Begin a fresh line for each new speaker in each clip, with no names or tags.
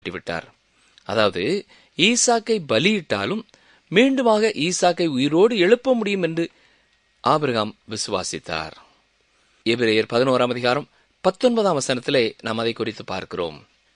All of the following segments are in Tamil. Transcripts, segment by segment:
விட்டார் அதாவது ஈசாக்கை பலியிட்டாலும் மீண்டுமாக ஈசாக்கை உயிரோடு எழுப்ப முடியும் என்று ஆபிரகாம் விசுவாசித்தார் எபிரேயர் பதினோராம் அதிகாரம் பத்தொன்பதாம் வசனத்திலே நாம் அதை குறித்து பார்க்கிறோம்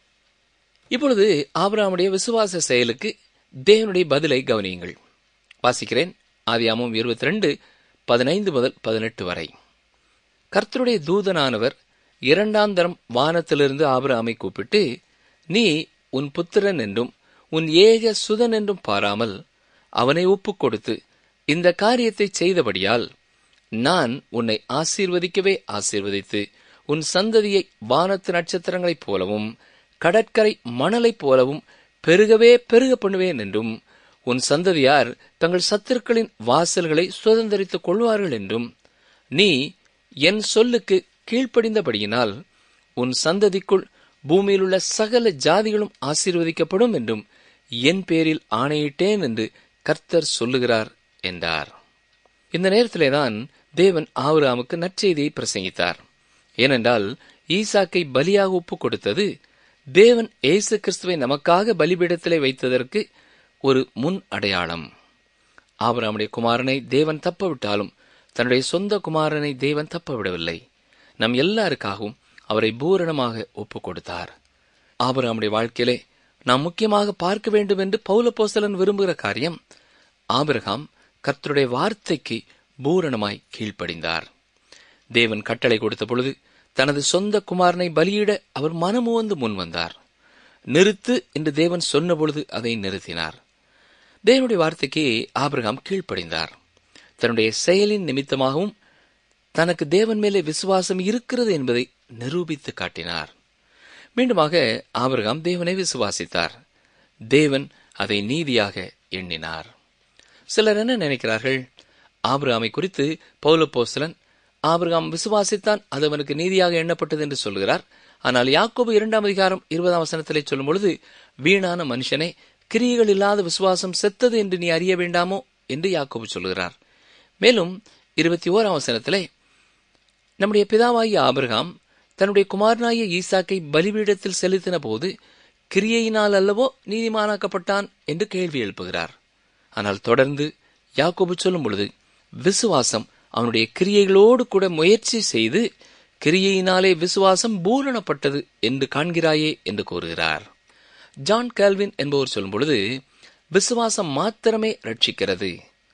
இப்பொழுது ஆபிரகாமுடைய விசுவாச செயலுக்கு தேவனுடைய பதிலை கவனியுங்கள் வாசிக்கிறேன் ஆதியாமம் இருபத்தி ரெண்டு பதினைந்து முதல் பதினெட்டு வரை கர்த்தருடைய தூதனானவர் இரண்டாம் தரம் வானத்திலிருந்து ஆபிரகாமை கூப்பிட்டு நீ உன் புத்திரன் என்றும் உன் ஏக சுதன் என்றும் பாராமல் அவனை ஒப்புக் கொடுத்து இந்த காரியத்தை செய்தபடியால் நான் உன்னை ஆசீர்வதிக்கவே ஆசீர்வதித்து உன் சந்ததியை வானத்து நட்சத்திரங்களைப் போலவும் கடற்கரை மணலைப் போலவும் பெருகவே பெருக பண்ணுவேன் என்றும் உன் சந்ததியார் தங்கள் சத்துருக்களின் வாசல்களை சுதந்திரித்துக் கொள்வார்கள் என்றும் நீ என் சொல்லுக்கு கீழ்ப்படிந்தபடியினால் உன் சந்ததிக்குள் பூமியிலுள்ள சகல ஜாதிகளும் ஆசீர்வதிக்கப்படும் என்றும் என் பேரில் ஆணையிட்டேன் என்று கர்த்தர் சொல்லுகிறார் என்றார் இந்த நேரத்திலே தான் தேவன் ஆபிரகாமுக்கு நற்செய்தியை பிரசங்கித்தார் ஏனென்றால் ஈசாக்கை பலியாக ஒப்புக் கொடுத்தது தேவன் இயேசு கிறிஸ்துவை நமக்காக பலிபீடத்திலே வைத்ததற்கு ஒரு முன் அடையாளம் ஆபிரகாமுடைய குமாரனை தேவன் தப்பவிட்டாலும் தன்னுடைய சொந்த குமாரனை தேவன் தப்பவிடவில்லை நம் எல்லாருக்காகவும் அவரை பூரணமாக ஒப்புக் கொடுத்தார் ஆபிரகாமுடைய வாழ்க்கையிலே நாம் முக்கியமாக பார்க்க வேண்டும் என்று பௌலப்போஸ்தலன் விரும்புகிற காரியம் ஆபிரகாம் கர்த்தருடைய வார்த்தைக்கு பூரணமாய் கீழ்ப்படிந்தார் தேவன் கட்டளை கொடுத்த பொழுது தனது சொந்த குமாரனை பலியிட அவர் மனமுவந்து முன் வந்தார் நிறுத்து என்று தேவன் சொன்ன பொழுது அதை நிறுத்தினார் தேவனுடைய வார்த்தைக்கு ஆபிரகாம் கீழ்ப்படிந்தார் தன்னுடைய செயலின் நிமித்தமாகவும் தனக்கு தேவன் மேலே விசுவாசம் இருக்கிறது என்பதை நிரூபித்து காட்டினார் மீண்டுமாக ஆபிரகாம் தேவனை விசுவாசித்தார் தேவன் அதை நீதியாக எண்ணினார் சிலர் என்ன நினைக்கிறார்கள் ஆபிரகாமை குறித்து பௌலப்போஸ்தலன் ஆபிரகாம் விசுவாசித்தான் அது அவனுக்கு நீதியாக எண்ணப்பட்டது என்று சொல்கிறார் ஆனால் யாக்கோபு இரண்டாம் அதிகாரம் இருபதாம் வசனத்திலே சொல்லும் பொழுது வீணான மனுஷனே கிரியைகள் இல்லாத விசுவாசம் செத்தது என்று நீ அறிய வேண்டாமோ என்று யாக்கோபு சொல்கிறார் மேலும் இருபத்தி ஓராம் வசனத்திலே நம்முடைய பிதாவாகிய ஆபிரகாம் தன்னுடைய குமாரனாகிய ஈசாக்கை பலிபீடத்தில் செலுத்தின போது கிரியையினால் அல்லவோ நீதிமானாக்கப்பட்டான் என்று கேள்வி எழுப்புகிறார் ஆனால் தொடர்ந்து யாக்கோபு சொல்லும் பொழுது விசுவாசம் அவனுடைய கிரியைகளோடு கூட முயற்சி செய்து கிரியையினாலே விசுவாசம் பூரணப்பட்டது என்று காண்கிறாயே என்று கூறுகிறார் ஜான் கால்வின் என்பவர் சொல்லும் பொழுது விசுவாசம் மாத்திரமே ரட்சிக்கிறது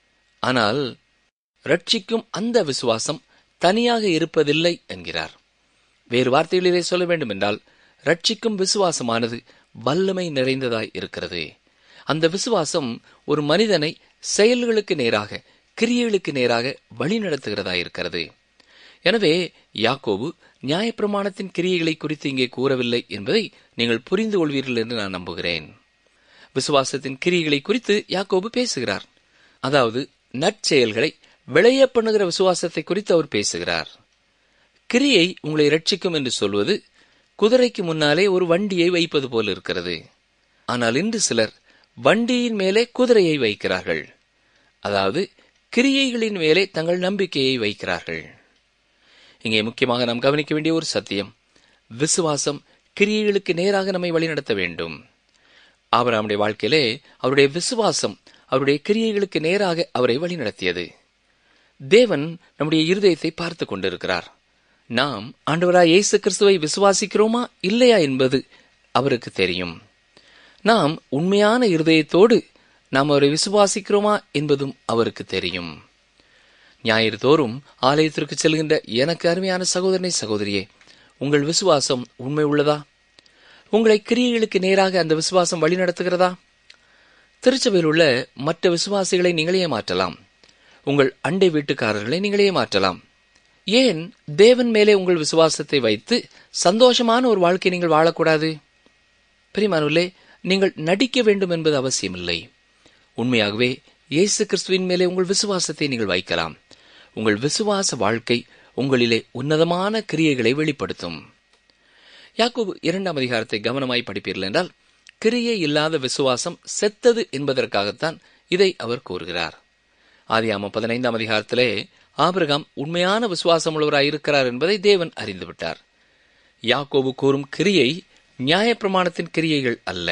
ஆனால் ரட்சிக்கும் அந்த விசுவாசம் தனியாக இருப்பதில்லை என்கிறார் வேறு வார்த்தைகளிலே சொல்ல வேண்டும் என்றால் ரட்சிக்கும் விசுவாசமானது வல்லமை நிறைந்ததாய் இருக்கிறது அந்த விசுவாசம் ஒரு மனிதனை செயல்களுக்கு நேராக கிரியைகளுக்கு நேராக வழிநடத்துகிறதா இருக்கிறது எனவே யாக்கோபு நியாயப்பிரமாணத்தின் கிரியைகளை குறித்து இங்கே கூறவில்லை என்பதை நீங்கள் புரிந்து கொள்வீர்கள் என்று நான் நம்புகிறேன் விசுவாசத்தின் கிரியைகளை குறித்து யாக்கோபு பேசுகிறார் அதாவது நற்செயல்களை விளைய பண்ணுகிற விசுவாசத்தை குறித்து அவர் பேசுகிறார் கிரியை உங்களை ரட்சிக்கும் என்று சொல்வது குதிரைக்கு முன்னாலே ஒரு வண்டியை வைப்பது போல் இருக்கிறது ஆனால் இன்று சிலர் வண்டியின் மேலே குதிரையை வைக்கிறார்கள் அதாவது கிரியைகளின் மேலே தங்கள் நம்பிக்கையை வைக்கிறார்கள் இங்கே முக்கியமாக நாம் கவனிக்க வேண்டிய ஒரு சத்தியம் விசுவாசம் கிரியைகளுக்கு நேராக நம்மை வழிநடத்த வேண்டும் ஆபராமுடைய வாழ்க்கையிலே அவருடைய விசுவாசம் அவருடைய கிரியைகளுக்கு நேராக அவரை வழிநடத்தியது தேவன் நம்முடைய இருதயத்தை பார்த்து கொண்டிருக்கிறார் நாம் ஆண்டவராய் இயேசு கிறிஸ்துவை விசுவாசிக்கிறோமா இல்லையா என்பது அவருக்கு தெரியும் நாம் உண்மையான இருதயத்தோடு நாம் அவரை விசுவாசிக்கிறோமா என்பதும் அவருக்கு தெரியும் ஞாயிறு தோறும் ஆலயத்திற்கு செல்கின்ற எனக்கு அருமையான சகோதரனை சகோதரியே உங்கள் விசுவாசம் உண்மை உள்ளதா உங்களை கிரியைகளுக்கு நேராக அந்த விசுவாசம் வழிநடத்துகிறதா திருச்சபையில் உள்ள மற்ற விசுவாசிகளை நீங்களே மாற்றலாம் உங்கள் அண்டை வீட்டுக்காரர்களை நீங்களே மாற்றலாம் ஏன் தேவன் மேலே உங்கள் விசுவாசத்தை வைத்து சந்தோஷமான ஒரு வாழ்க்கை நீங்கள் வாழக்கூடாது பிரிமானுள்ளே நீங்கள் நடிக்க வேண்டும் என்பது அவசியமில்லை உண்மையாகவே இயேசு கிறிஸ்துவின் மேலே உங்கள் விசுவாசத்தை நீங்கள் வைக்கலாம் உங்கள் விசுவாச வாழ்க்கை உங்களிலே உன்னதமான கிரியைகளை வெளிப்படுத்தும் யாக்கூப் இரண்டாம் அதிகாரத்தை கவனமாய் படிப்பீர்கள் என்றால் கிரியை இல்லாத விசுவாசம் செத்தது என்பதற்காகத்தான் இதை அவர் கூறுகிறார் ஆதியாம பதினைந்தாம் அதிகாரத்திலே ஆபிரகாம் உண்மையான விசுவாசம் உள்ளவராய் இருக்கிறார் என்பதை தேவன் அறிந்துவிட்டார் யாக்கோபு கூறும் கிரியை நியாயப்பிரமாணத்தின் கிரியைகள் அல்ல